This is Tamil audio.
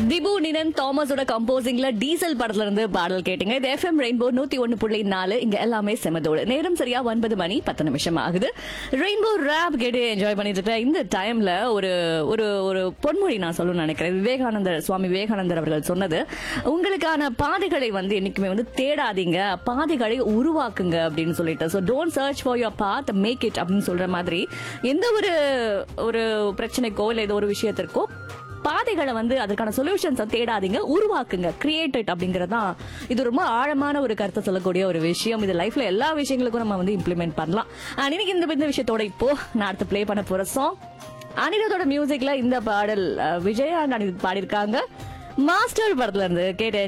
திபு நினன் தாமஸோட கம்போசிங்ல டீசல் படத்துல இருந்து பாடல் கேட்டீங்க இது எஃப்எம் ரெயின்போ நூத்தி ஒன்னு புள்ளி நாலு இங்க எல்லாமே செமதோடு நேரம் சரியா ஒன்பது மணி பத்து நிமிஷம் ஆகுது ரெயின்போ ரேப் கேட்டு என்ஜாய் பண்ணிட்டு இருக்க இந்த டைம்ல ஒரு ஒரு ஒரு பொன்மொழி நான் சொல்லணும்னு நினைக்கிறேன் விவேகானந்தர் சுவாமி விவேகானந்தர் அவர்கள் சொன்னது உங்களுக்கான பாதைகளை வந்து என்னைக்குமே வந்து தேடாதீங்க பாதைகளை உருவாக்குங்க அப்படின்னு சொல்லிட்டு so don't search for your path make it அப்படின்னு சொல்ற மாதிரி எந்த ஒரு ஒரு பிரச்சனைக்கோ இல்லை ஏதோ ஒரு விஷயத்திற்கோ பாதைகளை வந்து அதற்கான சொல்யூஷன்ஸை தேடாதீங்க உருவாக்குங்க கிரியேட்டட் அப்படிங்கறதுதான் இது ரொம்ப ஆழமான ஒரு கருத்தை சொல்லக்கூடிய ஒரு விஷயம் இது லைஃப்ல எல்லா விஷயங்களுக்கும் நம்ம வந்து இம்ப்ளிமெண்ட் பண்ணலாம் And இன்னைக்கு இந்த இந்த விஷயத்தோட இப்போ நான் அடுத்து ப்ளே பண்ண போற சாங் அனிருத்தோட மியூசிக்ல இந்த பாடல் அஹ், விஜயா அண்ட் அனிருத் பாடியிருக்காங்க மாஸ்டர் படத்துல இருந்து கேட்டு